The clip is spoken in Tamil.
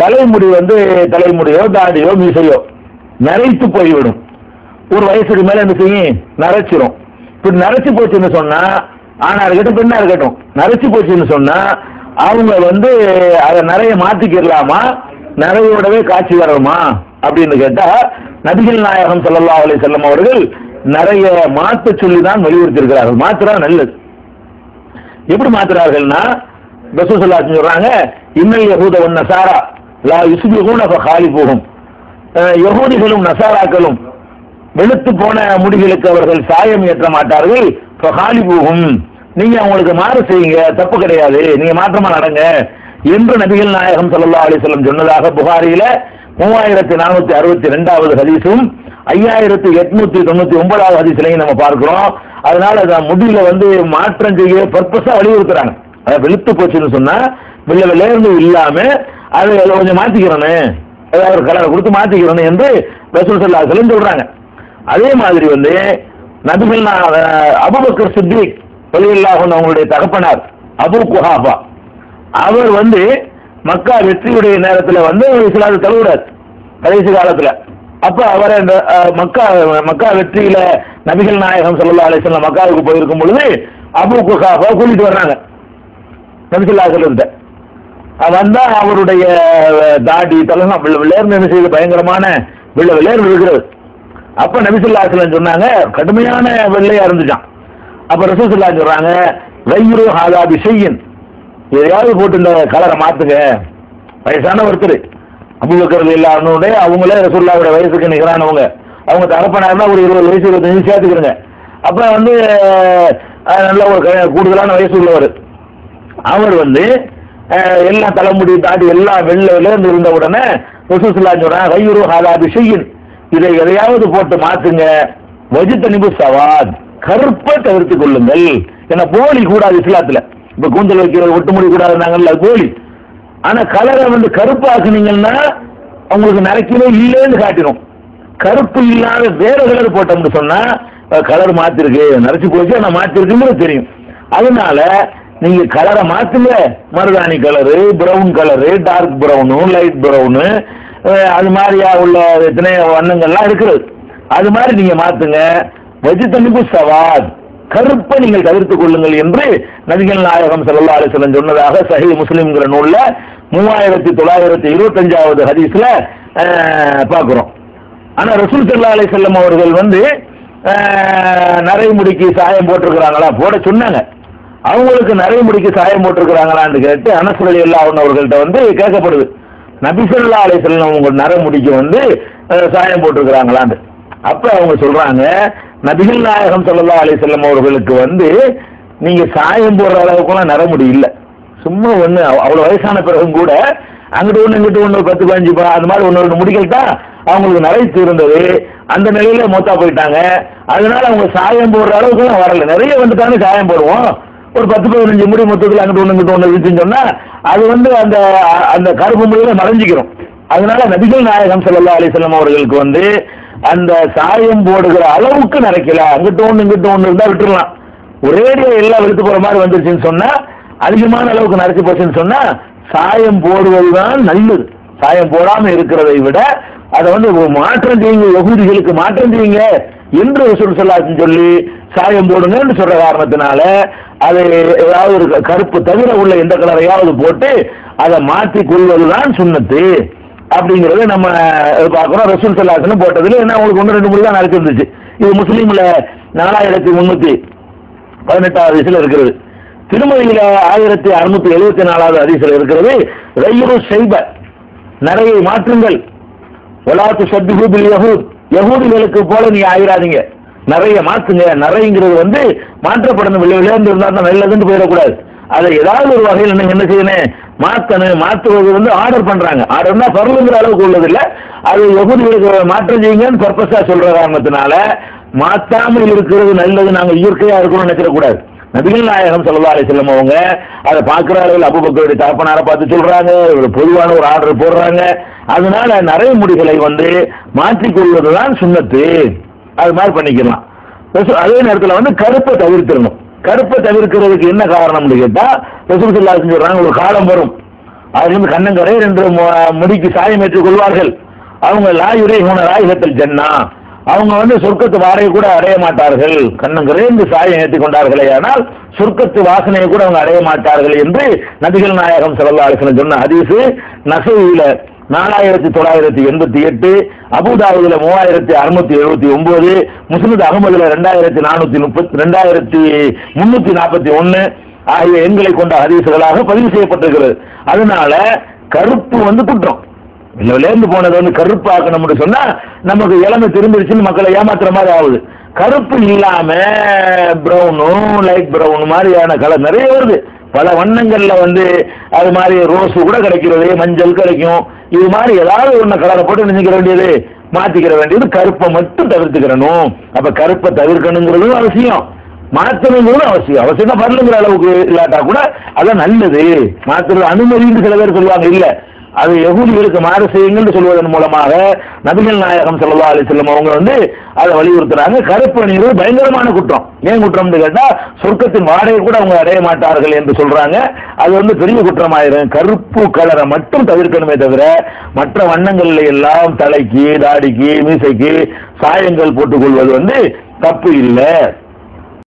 தலைமுடி வந்து தலைமுடியோ தாடியோ மீசையோ நரைத்து போய்விடும் ஒரு வயசுக்கு மேல என்ன செய்யும் நரைச்சிரும் இப்படி நரைச்சு போச்சுன்னு சொன்னா ஆனா இருக்கட்டும் பெண்ணா இருக்கட்டும் நரைச்சு போச்சுன்னு சொன்னா அவங்க வந்து அதை நிறைய மாத்திக்கிடலாமா நிறையோடவே காட்சி வரணுமா அப்படின்னு கேட்டா நபிகள் நாயகம் ஸல்லல்லாஹு அலைஹி வஸல்லம் அவர்கள் நிறைய மாத்த சொல்லி தான் வலியுறுத்தி இருக்கிறார்கள் மாத்திரா நல்லது எப்படி மாத்துறார்கள்னா ரசூலுல்லாஹி அலைஹி சொல்றாங்க இன்னல் யஹூத வன் நசாரா லா யுஸ்பிஹூன ஃபகாலிஃபுஹும் அஹ் யஹூதிகளும் நசாராக்களும் வெளுத்து போன முடிகளுக்கு அவர்கள் சாயம் ஏற்ற மாட்டார்கள் ஃபகாலிஃபுஹும் நீங்க அவங்களுக்கு மாறு செய்யுங்க தப்பு கிடையாது நீங்க மாற்றமா நடங்க என்று நபிகள் நாயகம் ஸல்லல்லாஹு அலைஹி வஸல்லம் சொன்னதாக புகாரியில மூவாயிரத்தி நானூத்தி அறுபத்தி ரெண்டாவது ஹதீஸும் ஐயாயிரத்தி எட்நூத்தி தொண்ணூத்தி ஒன்பதாவது ஹதீஸ்லையும் நம்ம பார்க்கிறோம் அதனால அந்த முடியில வந்து மாற்றம் செய்ய பர்பஸா வலியுறுத்துறாங்க அதை வெளுத்து போச்சுன்னு சொன்னா வெள்ள வெள்ளையர்ந்து இல்லாம அதை கொஞ்சம் மாத்திக்கிறோன்னு ஏதாவது ஒரு கலரை கொடுத்து மாத்திக்கிறோன்னு என்று ரசூல் சல்லா சொல்றாங்க அதே மாதிரி வந்து நபிகள் நா- அஹ் அபூபக்கர் சித்திக் வெளியில்லாஹ் அவங்களுடைய தகப்பனார் அபு குஹாபா அவர் வந்து மக்கா வெற்றியுடைய நேரத்துல வந்து இஸ்லாத்தை தழுவுறார் கடைசி காலத்துல அப்ப அவர் அந்த அஹ், மக்கா மக்கா வெற்றியில நபிகள் நாயகம் ஸல்லல்லாஹு அலைஹி வஸல்லம் மக்காவுக்கு போயிருக்கும் பொழுது அபு குஹாபா கூட்டிட்டு வர்றாங்க நபிசுல்லா சொல்லிருந்த வந்தா அவருடைய அஹ், தாடி தலைலாம் வெள்ள வெள்ளையர்னு என்ன செய்யுது பயங்கரமான வெள்ள வெள்ளையர் இருக்கிறது அப்ப நபிசுல்லா சொல்லம் சொன்னாங்க கடுமையான வெள்ளையா இருந்துச்சான் அப்ப ரசூசுல்லா சொல்றாங்க வைரு ஹாதா பிஷையின் எதையாவது போட்டு இந்த கலரை மாத்துங்க வயசான ஒருத்தர் அபுபக்கர் இல்லாதவனுடைய அவங்களே ரசூல்லாவுடைய வயசுக்கு நிகரானவங்க அவங்க தகப்பனாருன்னா ஒரு இருபது வயசு இருபத்தஞ்சு சேர்த்துக்கிறங்க அப்ப வந்து அஹ், நல்ல ஒரு க- கூடுதலான வயசு உள்ளவர் அவர் வந்து அஹ், எல்லாம் தலைமுடி தாடி எல்லாம் வெள்ள விளையாண்டு இருந்த உடனே ரசூசுல்லா சொல்றாங்க கையுரு ஹாதா பிஷையின் இதை எதையாவது போட்டு மாத்துங்க வஜித்தனிபு சவாத் கருப்பை தவிர்த்துக் கொள்ளுங்கள் ஏன்னா போலி கூடாது இஸ்லாத்துல இப்ப கூந்தல் வைக்கிறது ஒட்டு முடி கூடாதுனாங்கல்ல அது போலி ஆனா கலரை வந்து கருப்பு ஆக்குனீங்கன்னா உங்களுக்கு நரைக்கவே இல்லைன்னு காட்டிடும் கருப்பு இல்லாத வேற கலர் போட்டோம்னு சொன்னா கலர் மாத்திருக்கு நரைச்சு போச்சு ஆனா மாத்திருக்குன்னு தெரியும் அதனால நீங்க கலரை மாத்துங்க மருதாணி colour brown colour dark brown light brown அது மாதிரியா உள்ள எத்தனை வண்ணங்கள்லாம் இருக்கிறது அது மாதிரி நீங்க மாத்துங்க வஜித்தனிப்பு சவாத் கருப்பை நீங்கள் தவிர்த்துக் கொள்ளுங்கள் என்று நபிகள் நாயகம் ஸல்லல்லாஹு அலைஹி வஸல்லம் சொன்னதாக சஹீஹ் முஸ்லிம்ங்கிற நூல்ல மூவாயிரத்தி தொள்ளாயிரத்தி இருபத்தஞ்சாவது ஹதீஸ்ல அஹ், பார்க்கிறோம் ஆனா ரசூல் ஸல்லல்லாஹு அலைஹி வஸல்லம் அவர்கள் வந்து அஹ், நரைமுடிக்கு சாயம் போட்டிருக்கிறாங்களா போட சொன்னாங்க அவங்களுக்கு நரைமுடிக்கு சாயம் போட்டிருக்கிறாங்களான்னு கேட்டு அனஸ் ரலியல்லாஹு அன்ஹு அவர்கள்ட்ட வந்து கேட்கப்படுது நபி ஸல்லல்லாஹு அலைஹி வஸல்லம் உங்க நரைமுடிக்கு வந்து அஹ், சாயம் போட்டிருக்கிறாங்களான்னு அப்ப அவங்க சொல்றாங்க நபிகள் நாயகம் ஸல்லல்லாஹு அலைஹி வஸல்லம் அவர்களுக்கு வந்து நீங்க சாயம் போடுற அளவுக்குலாம் நரமுடி இல்ல சும்மா ஒண்ணு அவ- அவ்வளவு வயசான பிறகும் கூட அங்கிட்டு ஒண்ணு இங்கிட்டு ஒண்ணு பத்து பதினஞ்சு ப- அது மாதிரி ஒண்ணு ரெண்டு முடிகள் தான் அவங்களுக்கு நரைத்து இருந்தது அந்த நிலையில மூத்தா போயிட்டாங்க அதனால அவங்க சாயம் போடுற அளவுக்குலாம் வரல நிறைய வந்துட்டாங்க சாயம் போடுவோம் ஒரு பத்து பதினஞ்சு முடி மொத்தத்தில் அங்கிட்டு ஒண்ணு இங்கிட்டு ஒண்ணு இருந்துச்சுன்னு சொன்னா அது வந்து அந்த அந்த கருப்பு முடியில மறைஞ்சிக்கிறோம் அதனால நபிகள் நாயகம் ஸல்லல்லாஹு அலைஹி வஸல்லம் அவர்களுக்கு வந்து அந்த சாயம் போடுகிற அளவுக்கு நரைக்கல அங்கிட்டு ஒண்ணு இங்கிட்டு ஒண்ணு இருந்தா விட்டுறலாம் ஒரேடியா எல்லாம் வெளுத்து போற மாதிரி வந்துருச்சுன்னு சொன்னா அதிகமான அளவுக்கு நரைச்சு போச்சுன்னு சொன்னா சாயம் போடுவதுதான் நல்லது சாயம் போடாம இருக்கிறதை விட அதை வந்து ஒரு மாற்றம் செய்யுங்க யகூதிகளுக்கு மாற்றம் செய்யுங்க என்று ரசூல் ஸல்லல்லாஹு சொல்லி சாயம் போடுங்கன்னு சொல்ற காரணத்தினால அதை ஏதாவது ஒரு க- கருப்பு தவிர உள்ள எந்த கலரையாவது போட்டு அதை மாற்றி கொள்வதுதான் சுண்ணத்து அப்படிங்கறத நம்ம பார்க்கிறோம் ரசூல் சல்லாசனம் போட்டதுல என்ன உங்களுக்கு ஒன்று ரெண்டு முறை தான் நடத்திருந்துச்சு இது முஸ்லீம்ல நாலாயிரத்தி முன்னூத்தி பதினெட்டாவது வயசுல இருக்கிறது திருமதியில ஆயிரத்தி அறுநூத்தி எழுபத்தி நாலாவது அதிசல இருக்கிறது ரயிறு செய்ப நிறைய மாற்றுங்கள் ஒலாத்து சத்துகு பில் யஹூத் யஹூதிகளுக்கு போல நீங்க ஆயிராதீங்க நிறைய மாத்துங்க நிறைங்கிறது வந்து மாற்றப்படணும் விளை விளையாண்டு இருந்தா தான் நல்லதுன்னு போயிடக்கூடாது அதை ஏதாவது ஒரு வகையில் நீங்க என்ன செய்யணும் மாத்தணும் மாத்துவது வந்து ஆர்டர் பண்றாங்க ஆர்டர்னா பரலுங்கிற அளவுக்கு உள்ளது இல்ல அது யகுதிகளுக்கு மாற்றம் செய்யுங்கன்னு பர்பஸா சொல்ற காரணத்தினால மாத்தாமல் இருக்கிறது நல்லது நாங்க இயற்கையா இருக்கணும்னு நினைச்சிடக்கூடாது நபிகள் நாயகம் ஸல்லல்லாஹு அலைஹி வஸல்லம் அவங்க அதை பார்க்குற அளவில் அபூபக்கருடைய தகப்பனாரை பார்த்து சொல்றாங்க ஒரு பொதுவான ஒரு ஆர்டர் போடுறாங்க அதனால நிறைய முடிகளை வந்து மாற்றிக்கொள்வதுதான் சுண்ணத்து அது மாதிரி பண்ணிக்கலாம் ரசூ- அதே நேரத்தில் வந்து கருப்பை தவிர்த்திடணும் கருப்பை தவிர்க்கிறதுக்கு என்ன காரணம்னு கேட்டா ரசூல் ஸல்லல்லாஹு அலைஹி வஸல்லம் சொல்றாங்க ஒரு காலம் வரும் அது வந்து கண்ணங்கரை என்று மு- முடிக்கு சாயம் ஏற்றுக் கொள்வார்கள் அவங்க லாயுரை ராயகத்தில் ஜன்னா அவங்க வந்து சொர்க்கத்து வாரையை கூட அடைய மாட்டார்கள் கண்ணங்கரை என்று சாயம் ஏற்றிக் கொண்டார்களே ஆனால் சொர்க்கத்து வாசனையை கூட அவங்க அடைய மாட்டார்கள் என்று நபிகள் நாயகம் ஸல்லல்லாஹு அலைஹி வஸல்லம் சொன்ன ஹதீஸ் நசையில நாலாயிரத்தி தொள்ளாயிரத்தி எண்பத்தி எட்டு அபுதாபுல மூவாயிரத்தி அறுநூத்தி எழுபத்தி ஒன்பது முஸ்லித் அகமதுல ரெண்டாயிரத்தி நானூத்தி முப்பத்தி ரெண்டாயிரத்தி முன்னூத்தி நாற்பத்தி ஒன்னு ஆகிய எண்களை கொண்ட ஹதீசுகளாக பதிவு செய்யப்பட்டிருக்கிறது அதனால கருப்பு வந்து குற்றம் இல்ல விளையாண்டு போனது வந்து கருப்பாக்கணும்னு சொன்னா நமக்கு இளமை திரும்பிடுச்சுன்னு மக்களை ஏமாத்துற மாதிரி ஆகுது கருப்பு இல்லாம பிரவுனும் லைட் பிரவுன் மாதிரியான கலர் நிறைய வருது பல வண்ணங்கள்ல வந்து அது மாதிரி ரோஸ் கூட கிடைக்கிறது மஞ்சள் கிடைக்கும் இது மாதிரி ஏதாவது ஒண்ணு கலரை போட்டு நினைக்கிற வேண்டியது மாத்திக்கிற வேண்டியது கருப்பை மட்டும் தவிர்த்துக்கிறணும் அப்ப கருப்பை தவிர்க்கணுங்கிறதும் அவசியம் மாற்றணுங்கிறதும் அவசியம் அவசியம் தான் வரலுங்கிற அளவுக்கு இல்லாட்டா கூட அதான் நல்லது மாற்றுறது அனுமதின்னு சில பேர் சொல்லுவாங்க இல்ல அது யகூதிகளுக்கு மாறு செய்யுங்கன்னு சொல்வதன் மூலமாக நபிகள் நாயகம் ஸல்லல்லாஹு அலைஹி வஸல்லம் அவங்க வந்து அதை வலியுறுத்துறாங்க கருப்பு அணிவது பயங்கரமான குற்றம் ஏன் குற்றம்னு கேட்டா சொர்க்கத்தின் வாடகை கூட அவங்க அடைய மாட்டார்கள் என்று சொல்றாங்க அது வந்து பெரிய குற்றமாயிரும் கருப்பு கலரை மட்டும் தவிர்க்கணுமே தவிர மற்ற வண்ணங்கள்ல எல்லாம் தலைக்கு தாடிக்கு மீசைக்கு சாயங்கள் போட்டுக் கொள்வது வந்து தப்பு இல்லை